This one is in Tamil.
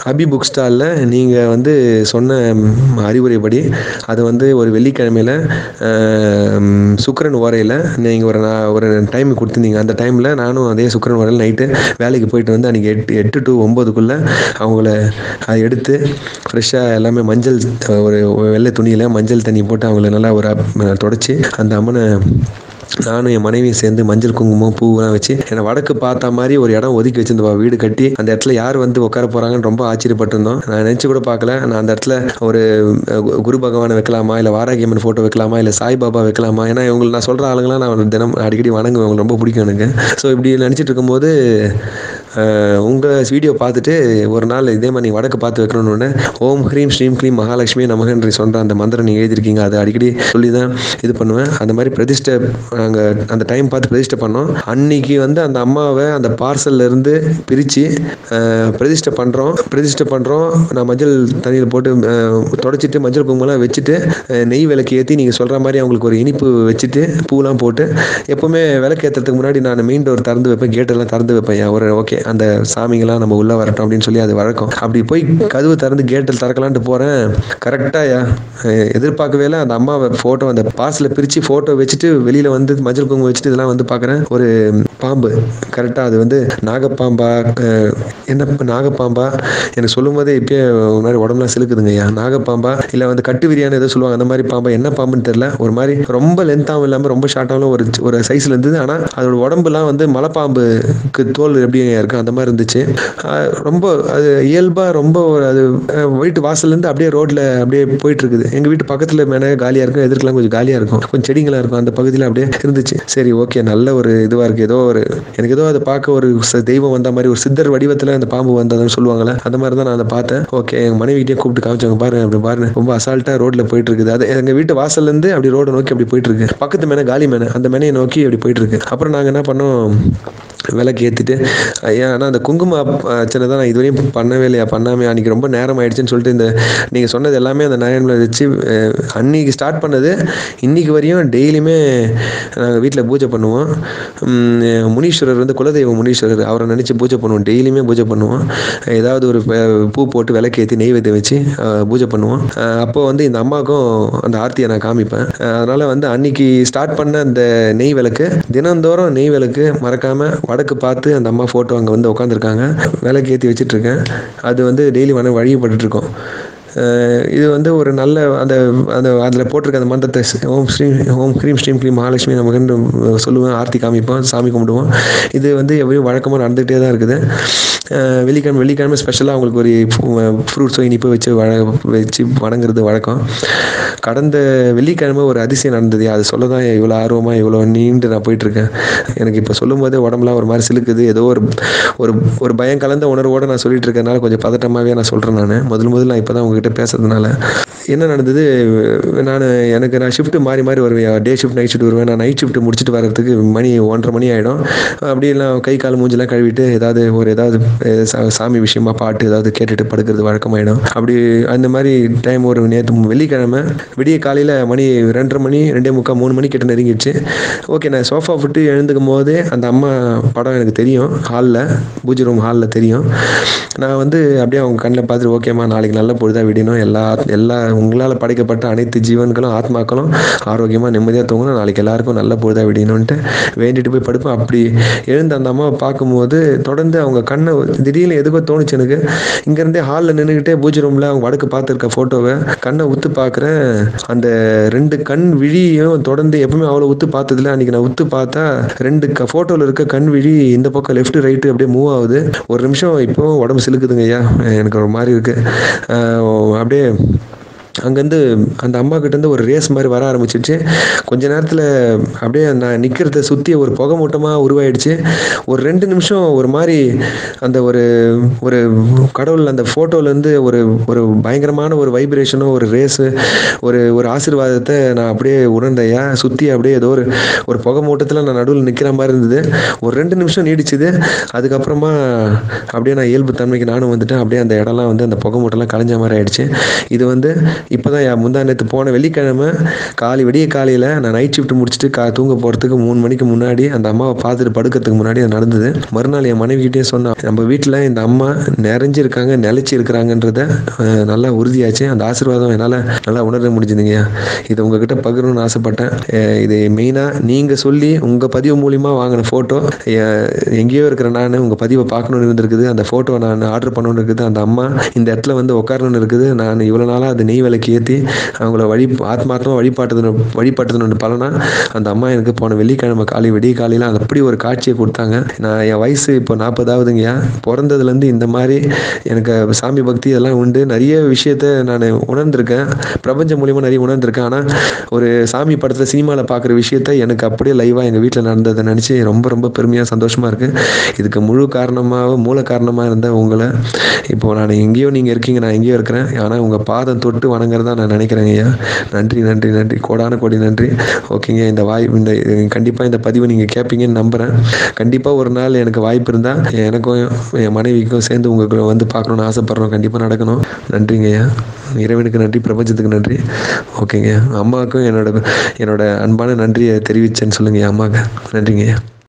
அபி புக் ஸ்டாலில் நீங்கள் வந்து சொன்ன ம், அறிவுரைப்படி அது வந்து ஒரு வெள்ளிக்கிழமையில் சுக்கரன் ஓரையில் நீங்கள் ஒரு நா- ஒரு டைம் கொடுத்துருந்தீங்க அந்த டைமில் நானும் அதே சுக்கரன் ஓரையில் நைட்டு வேலைக்கு போயிட்டு வந்து அன்றைக்கி எட்டு எட்டு டு ஒம்போதுக்குள்ளே அவங்கள அதை எடுத்து ஃப்ரெஷ்ஷாக எல்லாமே மஞ்சள் அஹ், ஒரு ஒரு வெள்ளை துணியில் மஞ்சள் தண்ணி போட்டு அவங்கள நல்லா ஒரு அப்- தொடச்சி அந்த அம்மனை நானும் என் மனைவியும் சேர்ந்து மஞ்சள் குங்குமம் பூவெல்லாம் வச்சு என்னை வடக்கு பார்த்த மாதிரி ஒரு இடம் ஒதுக்கி வச்சிருந்தோம் வீடு கட்டி அந்த இடத்துல யார் வந்து உட்கார போகிறாங்கன்னு ரொம்ப ஆச்சரியப்பட்டிருந்தோம் நான் நினச்சி கூட பார்க்கல நான் அந்த இடத்துல ஒரு அஹ், கு- குரு பகவானை வைக்கலாமா இல்லை வாராகியம்மன் ஃபோட்டோ வைக்கலாமா இல்லை சாய்பாபா வைக்கலாமா ஏன்னா இவங்க நான் சொல்கிற ஆளுங்களாம் நான் தினம் அடிக்கடி வணங்குவேன் அவங்களுக்கு ரொம்ப பிடிக்கும் எனக்கு ஸோ இப்படி நினச்சிட்டு இருக்கும்போது உங்கள் வீடியோ பார்த்துட்டு ஒரு நாள் இதே மாதிரி நீங்கள் வடக்கு பார்த்து வைக்கணும்னு ஓம் ஹ்ரீம் ஸ்ரீம் க்ளீம் மகாலட்சுமி நமகன்றி சொல்கிற அந்த மந்திரம் நீங்கள் எழுதிருக்கீங்க அதை அடிக்கடி சொல்லி தான் இது பண்ணுவேன் அந்த மாதிரி பிரதிஷ்டை நாங்கள் அந்த டைம் பார்த்து பிரதிஷ்டை பண்ணோம் அன்னைக்கு வந்து அந்த அம்மாவை அந்த பார்சல்ல இருந்து பிரித்து பிரதிஷ்டை பண்ணுறோம் பிரதிஷ்டை பண்ணுறோம் நான் மஞ்சள் தண்ணியில் போட்டு அஹ், தொடச்சிட்டு மஞ்சள் குங்குமம்லாம் வச்சுட்டு அஹ், நெய் விளக்கு ஏற்றி நீங்கள் சொல்கிற மாதிரி அவங்களுக்கு ஒரு இனிப்பு வச்சுட்டு பூலாம் போட்டு எப்போவுமே விளக்கு ஏற்றுறதுக்கு முன்னாடி நான் மெயின் டோர் திறந்து வைப்பேன் கேட்டெல்லாம் திறந்து வைப்பேன் ஏன் ஒரு ஓகே அந்த சாமிங்கெல்லாம் நம்ம உள்ளே வரட்டும் அப்படின்னு சொல்லி அது வழக்கம் அப்படி போய் கதவு திறந்து கேட்டில் திறக்கலான்ட்டு போகிறேன் கரெக்டாக எதிர்பார்க்கவே இல்லை அந்த அம்மாவை ஃபோட்டோ அந்த பார்சலை பிரித்து ஃபோட்டோ வச்சுட்டு வெளியில் வந்து மஞ்சள் குங்குமம் வச்சுட்டு இதெல்லாம் வந்து பார்க்குறேன் ஒரு பாம்பு கரெக்டாக அது வந்து நாகப்பாம்பா அஹ், என்ன ப- நாகப்பாம்பா எனக்கு சொல்லும் போதே இப்பயே ஒரு மாதிரி உடம்புலாம் சிலுக்குதுங்க ஐயா நாகப்பாம்பா இல்லை வந்து கட்டு விரியான்னு ஏதோ சொல்லுவாங்க அந்த மாதிரி பாம்பா என்ன பாம்புன்னு தெரியல ஒரு மாதிரி ரொம்ப லென்த்தாகவும் இல்லாமல் ரொம்ப ஷார்ட்டாகவும் ஒரு ஒரு சைஸில் இருந்தது ஆனால் அதோட உடம்புலாம் வந்து மலைப்பாம்புக்கு தோல் எப்படி இருக்கு அந்த மாதிரி இருந்துச்சு அஹ் ரொம்ப அது இயல்பாக ரொம்ப ஒரு அது அஹ், வீட்டு வாசல்லேருந்து அப்படியே ரோட்டில் அப்படியே போயிட்டு இருக்குது எங்கள் வீட்டு பக்கத்தில் மேலே காலியாக இருக்கும் எதிர்க்கலாம் கொஞ்சம் காலியாக இருக்கும் கொஞ்சம் செடிங்களாக இருக்கும் அந்த பகுதியில் அப்படியே இருந்துச்சு சரி ஓகே நல்ல ஒரு இதுவாக இருக்குது ஏதோ ஒரு எனக்கு ஏதோ அதை பார்க்க ஒரு ச- தெய்வம் வந்த மாதிரி ஒரு சித்தர் வடிவத்தில் அந்த பாம்பு வந்ததுன்னு சொல்லுவாங்கல்ல அந்த மாதிரி தான் நான் அதை பார்த்தேன் ஓகே எங்கள் மனைவிட்டே கூப்பிட்டு காமிச்சாங்க பாரு அப்படி பாரு ரொம்ப அசால்ட்டாக ரோட்டில் போயிட்டு இருக்குது அது எங்கள் வீட்டு வாசல்லேருந்து அப்படி ரோடை நோக்கி அப்படி போயிட்டு இருக்கு பக்கத்து மேலே காலி மேனை அந்த மேனையை நோக்கி அப்படி போயிட்டு இருக்கு அப்புறம் நாங்கள் என்ன பண்ணோம் விளக்கு ஏற்றிட்டு ஐயா ஆனால் அந்த குங்கும அப்- அர்ச்சனை தான் நான் இதுவரையும் பண்ணவே இல்லையா பண்ணாமே அன்றைக்கி ரொம்ப நேரம் ஆயிடுச்சுன்னு சொல்லிட்டு இந்த நீங்கள் சொன்னது எல்லாமே அந்த நயனில் வச்சு அஹ், அன்னைக்கு ஸ்டார்ட் பண்ணது இன்னைக்கு வரையும் டெய்லியுமே நாங்கள் வீட்டில் பூஜை பண்ணுவோம் உம், முனீஸ்வரர் வந்து குலதெய்வம் முனீஸ்வரர் அவரை நினச்சி பூஜை பண்ணுவோம் டெய்லியுமே பூஜை பண்ணுவோம் ஏதாவது ஒரு அஹ், பூ போட்டு விளக்கு ஏற்றி நெய்வேத்தியம் வச்சு அஹ், பூஜை பண்ணுவோம் அஹ், அப்போ வந்து இந்த அம்மாவுக்கும் அந்த ஆர்த்தியை நான் காமிப்பேன் அஹ், அதனால வந்து அன்னைக்கு ஸ்டார்ட் பண்ண அந்த நெய் விளக்கு தினந்தோறும் நெய் விளக்கு மறக்காம வடக்கு பார்த்து அந்த அம்மா ஃபோட்டோ அங்கே வந்து உட்காந்துருக்காங்க விளக்கு ஏற்றி வச்சிட்டு இருக்கேன் அது வந்து டெய்லி வன வழிபட்டு இருக்கோம் அஹ் இது வந்து ஒரு நல்ல அந்த அந்த அதில் போட்டிருக்க அந்த மந்திரத்தை ஸ்- ஓம் ஸ்ரீ ஓம் க்ரீம் ஸ்ரீம் க்ரீம் மகாலட்சுமி நமக்குன்னு சொல்லுவேன் ஆர்த்தி காமிப்போம் சாமி கும்பிடுவோம் இது வந்து எப்படியும் வழக்கமாக நடந்துகிட்டே தான் இருக்குது அஹ் வெள்ளிக்கிழமை வெள்ளிக்கிழமை ஸ்பெஷலாக அவங்களுக்கு ஒரு ஃப்ரூட்ஸோ இனிப்போ வச்சு வழ வச்சு வணங்குறது வழக்கம் கடந்த வெள்ளிக்கிழமை ஒரு அதிசயம் நடந்தது அது சொல்ல தான் இவ்வளோ ஆர்வமாக இவ்வளோ நீண்டு நான் போயிட்டுருக்கேன் எனக்கு இப்போ சொல்லும் போதே உடம்புலாம் ஒரு மாதிரி சிலுக்குது ஏதோ ஒரு ஒரு ஒரு பயம் கலந்த உணர்வோடு நான் சொல்லிட்டு இருக்கறனால கொஞ்சம் பதட்டமாகவே நான் சொல்கிறேன் நான் முதல் முதல்ல நான் இப்போ தான் உங்ககிட்ட பேசுறதுனால என்ன நடந்தது நான் எனக்கு நான் ஷிஃப்ட் மாறி மாறி வருவேன் டே ஷிஃப்ட் நைட் ஷிஃப்ட் வருவேன் நான் நைட் ஷிஃப்ட் முடிச்சுட்டு வரதுக்கு மணி ஒன்றரை மணி ஆகிடும் அப்படி எல்லாம் கை கால் மூஞ்செல்லாம் கழுவிட்டு ஏதாவது ஒரு ஏதாவது அஹ், சா- சாமி விஷயமா பாட்டு ஏதாவது கேட்டுட்டு படுக்கிறது வழக்கமாயிடும் அப்படி அந்த மாதிரி டைம் ஒரு நேற்று வெள்ளிக்கிழமை விடிய காலையில் மணி ரெண்டரை மணி ரெண்டே முக்கால் மூணு மணி கிட்ட நெருங்கிடுச்சு ஓகே நான் சோஃபா விட்டு எழுந்துக்கும் போதே அந்த அம்மா படம் எனக்கு தெரியும் ஹாலில் பூஜை ரூம் ஹாலில் தெரியும் நான் வந்து அப்படியே அவங்க கண்ணில் பார்த்துட்டு ஓகேம்மா நாளைக்கு நல்ல பொழுதா விடணும் எல்லா எல்லா உங்களால் படைக்கப்பட்ட அனைத்து ஜீவன்களும் ஆத்மாக்களும் ஆரோக்கியமாக நிம்மதியாக தூங்கணும் நாளைக்கு எல்லாருக்கும் நல்ல பொழுதா விடணும்ன்ட்டு வேண்டிட்டு போய் படுப்பேன் அப்படி எழுந்த அந்த அம்மாவை பார்க்கும்போது தொடர்ந்து அவங்க கண்ணை திடீர்னு எதுக்கோ தோணுச்சு எனக்கு இங்கேருந்தே ஹாலில் நின்றுக்கிட்டே பூஜை ரூமில் அவங்க வடக்கு பார்த்துருக்க ஃபோட்டோவை கண்ணை உத்து பார்க்குறேன் அந்த ரெண்டு கண் விழியும் தொடர்ந்து எப்பவுமே அவ்வளோ உத்து பார்த்ததில்ல அன்றைக்கி நான் உத்து பார்த்தா ரெண்டு க ஃபோட்டோவில் இருக்க கண் விழி இந்த பக்கம் லெஃப்ட் ரைட்டு அப்படியே மூவ் ஆகுது ஒரு நிமிஷம் இப்போவும் உடம்பு சிலுக்குதுங்க ஐயா எனக்கு ஒரு மாதிரி இருக்குது அப்படியே அங்கேருந்து அந்த அம்மா கிட்டேருந்து ஒரு ரேஸ் மாதிரி வர ஆரம்பிச்சிருச்சு கொஞ்ச நேரத்தில் அப்படியே நான் நிற்கிறத சுற்றி ஒரு புகை மூட்டமாக உருவாயிடுச்சு ஒரு ரெண்டு நிமிஷம் ஒரு மாதிரி அந்த ஒரு ஒரு கடவுள் அந்த ஃபோட்டோலேருந்து ஒரு ஒரு பயங்கரமான ஒரு வைப்ரேஷனும் ஒரு ரேஸு ஒரு ஒரு ஆசீர்வாதத்தை நான் அப்படியே உணர்ந்தையா சுற்றி அப்படியே ஏதோ ஒரு ஒரு புகை மூட்டத்தில் நான் நடுவில் நிற்கிற மாதிரி இருந்தது ஒரு ரெண்டு நிமிஷம் நீடிச்சுது அதுக்கப்புறமா அப்படியே நான் இயல்பு தன்மைக்கு நானும் வந்துட்டேன் அப்படியே அந்த இடம்லாம் வந்து அந்த புகை மூட்டெல்லாம் கலைஞ்ச மாதிரி ஆயிடுச்சு இது வந்து இப்போ தான் முந்தா நேற்று போன வெள்ளிக்கிழமை காலை விடிய காலையில் நான் நைட் ஷிஃப்ட் முடிச்சுட்டு கா தூங்க போகிறதுக்கு மூணு மணிக்கு முன்னாடி அந்த அம்மாவை பார்த்துட்டு படுக்கிறதுக்கு முன்னாடி அது நடந்தது மறுநாள் என் மனைவிக்கிட்டே சொன்னேன் நம்ம வீட்டில் இந்த அம்மா நிறைஞ்சு இருக்காங்க நிலைச்சி இருக்கிறாங்கன்றத அஹ், நல்லா உறுதியாச்சு அந்த ஆசீர்வாதம் என்னால் நல்லா உணர முடிஞ்சுதுங்கய்யா இது உங்ககிட்ட பகிரணும்னு ஆசைப்பட்டேன் அஹ், இது மெயினாக நீங்கள் சொல்லி உங்கள் பதிவு மூலிமா வாங்கின ஃபோட்டோ எங்கேயோ இருக்கிற நான் உங்கள் பதிவை பார்க்கணுன்னு இருந்திருக்குது அந்த ஃபோட்டோ நான் ஆர்டர் பண்ணணும்னு இருக்குது அந்த அம்மா இந்த இடத்துல வந்து உட்காரணும்னு இருக்குது நான் இவ்வளோ நாளாக அது நெய் விலைக்கு ஏற்றி அவங்கள வழி ஆத்மார்த்தமாக வழிபாட்டுது வழிபாட்டுதுன்னு பலனா அந்த அம்மா எனக்கு போன வெள்ளிக்கிழமை காலை விடிய காலையில் அந்த அப்படி ஒரு காட்சியை கொடுத்தாங்க நான் என் வயசு இப்போ நாற்பதாவதுங்கய்யா பிறந்ததுலேருந்து இந்த மாதிரி எனக்கு சாமி பக்தி இதெல்லாம் உண்டு நிறைய விஷயத்த நான் உணர்ந்திருக்கேன் பிரபஞ்சம் மூலியமாக நிறைய உணர்ந்திருக்கேன் ஆனால் ஒரு சாமி படத்தில் சினிமாவில் பார்க்குற விஷயத்த எனக்கு அப்படியே லைவாக எங்கள் வீட்டில் நடந்ததை நினச்சி ரொம்ப ரொம்ப பெருமையாக சந்தோஷமாக இருக்குது இதுக்கு முழு காரணமாக மூல காரணமாக இருந்த உங்களை இப்போ நான் எங்கேயோ நீங்கள் இருக்கீங்க நான் எங்கேயோ இருக்கிறேன் ஆனால் உங்கள் பாதம் தொட்டு வணங்குறதா நான் நினைக்கிறேங்க ஐயா நன்றி நன்றி நன்றி கோடான கோடி நன்றி ஓகேங்க இந்த வாய் இந்த கண்டிப்பாக இந்த பதிவை நீங்கள் கேட்பீங்கன்னு நம்புகிறேன் கண்டிப்பாக ஒரு நாள் எனக்கு வாய்ப்பு இருந்தால் எனக்கும் என் மனைவிக்கும் சேர்ந்து உங்களுக்கு வந்து பார்க்கணுன்னு ஆசைப்பட்றோம் கண்டிப்பாக நடக்கணும் நன்றிங்க ஐயா இறைவனுக்கு நன்றி பிரபஞ்சத்துக்கு நன்றி ஓகேங்க அம்மாவுக்கும் என்னோட என்னோட அன்பான நன்றியை தெரிவிச்சேன்னு சொல்லுங்க என் அம்மாவுக்கு நன்றிங்க ஐயா